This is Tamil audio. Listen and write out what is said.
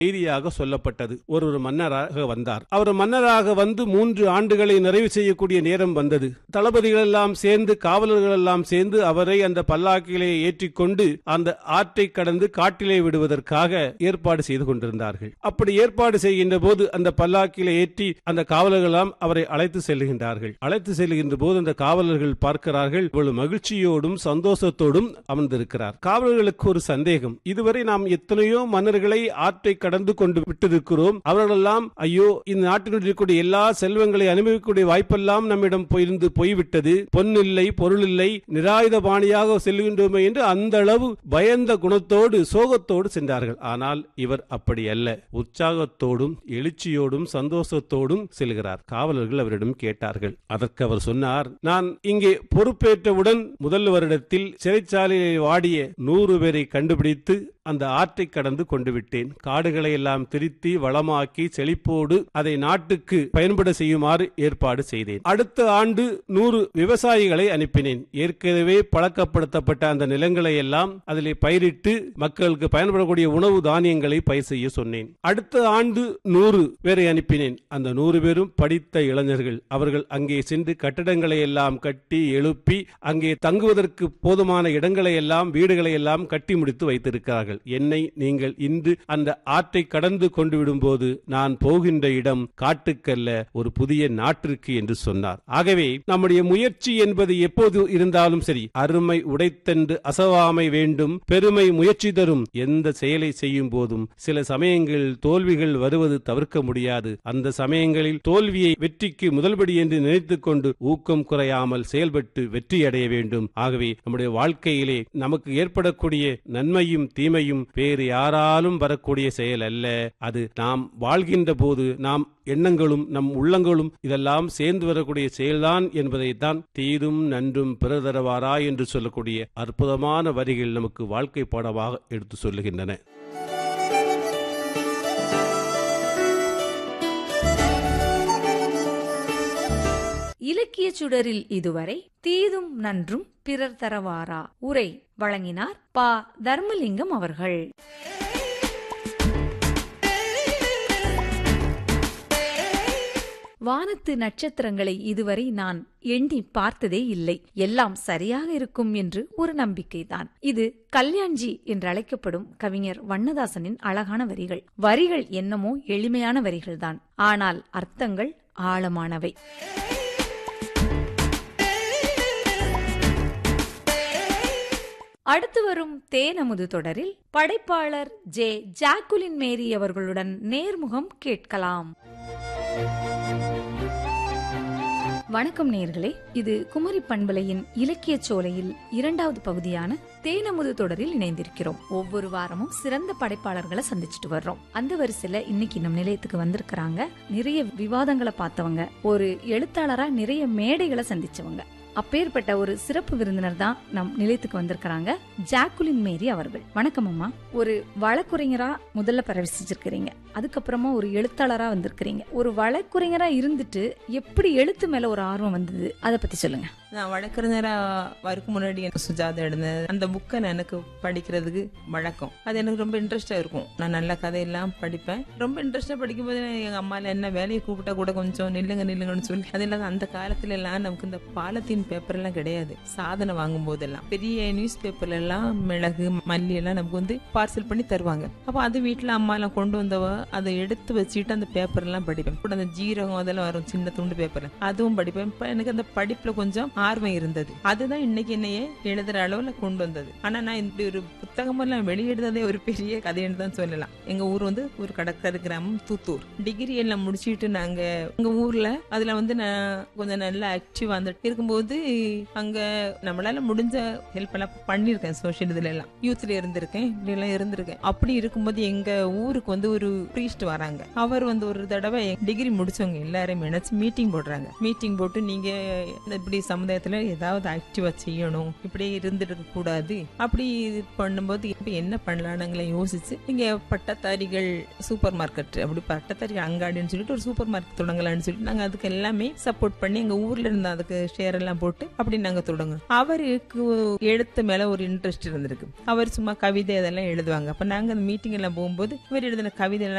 செய்தியாக சொல்லப்பட்டது ஒரு ஒரு மன்னராக வந்தார் அவர் மன்னராக வந்து மூன்று ஆண்டுகளை நிறைவு செய்யக்கூடிய நேரம் வந்தது தளபதிகள் எல்லாம் சேர்ந்து காவலர்கள் எல்லாம் சேர்ந்து அவரை அந்த பல்லாக்கிலே ஏற்றிக்கொண்டு அந்த ஆற்றை கடந்து காட்டிலே விடுவதற்காக ஏற்பாடு செய்து கொண்டிருந்தார்கள் அப்படி ஏற்பாடு செய்கின்ற போது அந்த பல்லாக்கிலே ஏற்றி அந்த காவலர்கள் எல்லாம் அவரை அழைத்து செல்லுகின்றார்கள் அழைத்து செல்கின்ற போது அந்த காவலர்கள் பார்க்கிறார்கள் இவ்வளவு மகிழ்ச்சியோடும் சந்தோஷத்தோடும் அமர்ந்திருக்கிறார் காவலர்களுக்கு ஒரு சந்தேகம் இதுவரை நாம் எத்தனையோ மன்னர்களை ஆற்றை கடந்து கொண்டு விட்டிருக்கிறோம் அவர்களெல்லாம் ஐயோ இந்த நாட்டினுடைய இருக்கக்கூடிய எல்லா செல்வங்களை அனுபவிக்கக்கூடிய வாய்ப்பெல்லாம் நம்மிடம் போயிருந்து போய்விட்டது பொன்னில்லை பொருள் இல்லை நிராயுத பாணியாக செல்கின்றோமே என்று அந்த அளவு பயந்த குணத்தோடு சோகத்தோடு சென்றார்கள் ஆனால் இவர் அப்படி அல்ல உற்சாகத்தோடும் எழுச்சியோடும் சந்தோஷத்தோடும் செல்கிறார் காவலர்கள் அவரிடம் கேட்டார்கள் அதற்கு அவர் சொன்னார் நான் இங்கே பொறுப்பேற்றவுடன் முதல் வருடத்தில் சிறைச்சாலையை வாடிய நூறு பேரை கண்டுபிடித்து அந்த ஆற்றை கடந்து கொண்டு விட்டேன் காடுகளை எல்லாம் திருத்தி வளமாக்கி செழிப்போடு அதை நாட்டுக்கு பயன்பட செய்யுமாறு ஏற்பாடு செய்தேன் அடுத்த ஆண்டு நூறு விவசாயிகளை அனுப்பினேன் ஏற்கனவே பழக்கப்படுத்தப்பட்ட அந்த நிலங்களை எல்லாம் அதில் பயிரிட்டு மக்களுக்கு பயன்படக்கூடிய உணவு தானியங்களை பயிர் செய்ய சொன்னேன் அடுத்த ஆண்டு நூறு பேரை அனுப்பினேன் அந்த நூறு பேரும் படித்த இளைஞர்கள் அவர்கள் அங்கே சென்று கட்டடங்களை எல்லாம் கட்டி எழுப்பி அங்கே தங்குவதற்கு போதுமான இடங்களை எல்லாம் வீடுகளை எல்லாம் கட்டி முடித்து வைத்திருக்கிறார்கள் என்னை நீங்கள் இன்று அந்த ஆற்றை கடந்து கொண்டு விடும்போது நான் போகின்ற இடம் காட்டுக்கல்ல ஒரு புதிய நாட்டிற்கு என்று சொன்னார் ஆகவே நம்முடைய முயற்சி என்பது எப்போது இருந்தாலும் சரி அருமை உடைத்தென்று அசவாமை வேண்டும் பெருமை முயற்சி தரும் எந்த செயலை செய்யும் போதும் சில சமயங்களில் தோல்விகள் வருவது தவிர்க்க முடியாது அந்த சமயங்களில் தோல்வியை வெற்றிக்கு முதல்படி என்று நினைத்துக் கொண்டு ஊக்கம் குறையாமல் செயல்பட்டு வெற்றி அடைய வேண்டும் ஆகவே நம்முடைய வாழ்க்கையிலே நமக்கு ஏற்படக்கூடிய நன்மையும் தீமையும் வேறு யாராலும் வரக்கூடிய செயல் அல்ல அது நாம் வாழ்கின்ற போது நாம் எண்ணங்களும் நம் உள்ளங்களும் இதெல்லாம் சேர்ந்து வரக்கூடிய செயல்தான் என்பதைத்தான் தீரும் நன்றும் பிறதரவாரா என்று சொல்லக்கூடிய அற்புதமான வரிகள் நமக்கு வாழ்க்கை பாடமாக எடுத்து சொல்லுகின்றன இலக்கிய சுடரில் இதுவரை தீதும் நன்றும் பிறர் தரவாரா உரை வழங்கினார் பா தர்மலிங்கம் அவர்கள் வானத்து நட்சத்திரங்களை இதுவரை நான் எண்ணி பார்த்ததே இல்லை எல்லாம் சரியாக இருக்கும் என்று ஒரு நம்பிக்கைதான் இது கல்யாண்ஜி என்று அழைக்கப்படும் கவிஞர் வண்ணதாசனின் அழகான வரிகள் வரிகள் என்னமோ எளிமையான வரிகள்தான் ஆனால் அர்த்தங்கள் ஆழமானவை அடுத்து வரும் தேனமுது தொடரில் படைப்பாளர் ஜே ஜாக்குலின் மேரி அவர்களுடன் நேர்முகம் கேட்கலாம் வணக்கம் நேர்களே இது குமரி பண்பலையின் இலக்கிய சோலையில் இரண்டாவது பகுதியான தேனமுது தொடரில் இணைந்திருக்கிறோம் ஒவ்வொரு வாரமும் சிறந்த படைப்பாளர்களை சந்திச்சுட்டு வர்றோம் அந்த வரிசையில இன்னைக்கு நம் நிலையத்துக்கு வந்திருக்கிறாங்க நிறைய விவாதங்களை பார்த்தவங்க ஒரு எழுத்தாளரா நிறைய மேடைகளை சந்திச்சவங்க அப்பேற்பட்ட ஒரு சிறப்பு விருந்தினர் தான் நம் நிலையத்துக்கு வந்திருக்கிறாங்க ஜாக்குலின் மேரி அவர்கள் வணக்கம் அம்மா ஒரு வழக்குரைஞரா முதல்ல பிரவேசிச்சிருக்கிறீங்க அதுக்கப்புறமா ஒரு எழுத்தாளரா வந்திருக்கிறீங்க ஒரு வழக்குரைஞரா இருந்துட்டு எப்படி எழுத்து மேல ஒரு ஆர்வம் வந்தது அதை பத்தி சொல்லுங்க நான் வழக்கறிஞரா வரக்கு முன்னாடி எனக்கு சுஜாதா எழுந்த அந்த புக்கை நான் எனக்கு படிக்கிறதுக்கு வழக்கம் அது எனக்கு ரொம்ப இன்ட்ரெஸ்டா இருக்கும் நான் நல்ல கதையெல்லாம் படிப்பேன் ரொம்ப இன்ட்ரெஸ்டா படிக்கும்போது எங்க அம்மால என்ன வேலையை கூப்பிட்டா கூட கொஞ்சம் நில்லுங்க நில்லுங்கன்னு சொல்லி அது இல்லாத அந்த காலத்துல எல்லாம் நமக்கு இந்த பாலத்தீன் பேப்பர் எல்லாம் கிடையாது சாதனை வாங்கும் போதெல்லாம் பெரிய நியூஸ் பேப்பர்ல எல்லாம் மிளகு மல்லி எல்லாம் நமக்கு வந்து பார்சல் பண்ணி தருவாங்க அப்ப அது வீட்டுல அம்மா எல்லாம் கொண்டு வந்தவ அதை எடுத்து வச்சுட்டு அந்த பேப்பர் எல்லாம் படிப்பேன் கூட அந்த ஜீரகம் அதெல்லாம் வரும் சின்ன துண்டு பேப்பர் அதுவும் படிப்பேன் இப்ப எனக்கு அந்த படிப்புல கொஞ்சம் ஆர்வம் இருந்தது அதுதான் இன்னைக்கு என்னையே எழுதுற அளவுல கொண்டு வந்தது ஆனா நான் இப்படி ஒரு புத்தகம் எல்லாம் வெளியிடுறதே ஒரு பெரிய கதைன்னு தான் சொல்லலாம் எங்க ஊர் வந்து ஒரு கடற்கரை கிராமம் தூத்தூர் டிகிரி எல்லாம் முடிச்சிட்டு நாங்க எங்க ஊர்ல அதுல வந்து நான் கொஞ்சம் நல்லா ஆக்டிவா வந்துட்டு இருக்கும்போது அங்க நம்மளால முடிஞ்ச ஹெல்ப் எல்லாம் பண்ணிருக்கேன் சோஷியல் இதுல எல்லாம் யூத்ல இருந்திருக்கேன் இப்படி எல்லாம் இருந்திருக்கேன் அப்படி இருக்கும்போது எங்க ஊருக்கு வந்து ஒரு ப்ரீஸ்ட் வராங்க அவர் வந்து ஒரு தடவை டிகிரி முடிச்சவங்க எல்லாரையும் நினைச்சு மீட்டிங் போடுறாங்க மீட்டிங் போட்டு நீங்க இப்படி சமுதாய சமுதாயத்துல ஏதாவது ஆக்டிவா செய்யணும் இப்படியே இருந்துட்டு இருக்க கூடாது அப்படி இது பண்ணும்போது இப்ப என்ன பண்ணலாம்னுங்களை யோசிச்சு இங்க பட்டதாரிகள் சூப்பர் மார்க்கெட் அப்படி பட்டதாரிகள் அங்காடின்னு சொல்லிட்டு ஒரு சூப்பர் மார்க்கெட் தொடங்கலாம்னு சொல்லிட்டு நாங்க அதுக்கு எல்லாமே சப்போர்ட் பண்ணி எங்க ஊர்ல இருந்த அதுக்கு ஷேர் எல்லாம் போட்டு அப்படி நாங்க தொடங்கணும் அவருக்கு எழுத்து மேல ஒரு இன்ட்ரெஸ்ட் இருந்திருக்கு அவர் சும்மா கவிதை அதெல்லாம் எழுதுவாங்க அப்ப நாங்க அந்த மீட்டிங் எல்லாம் போகும்போது இவர் எழுதின கவிதை எல்லாம்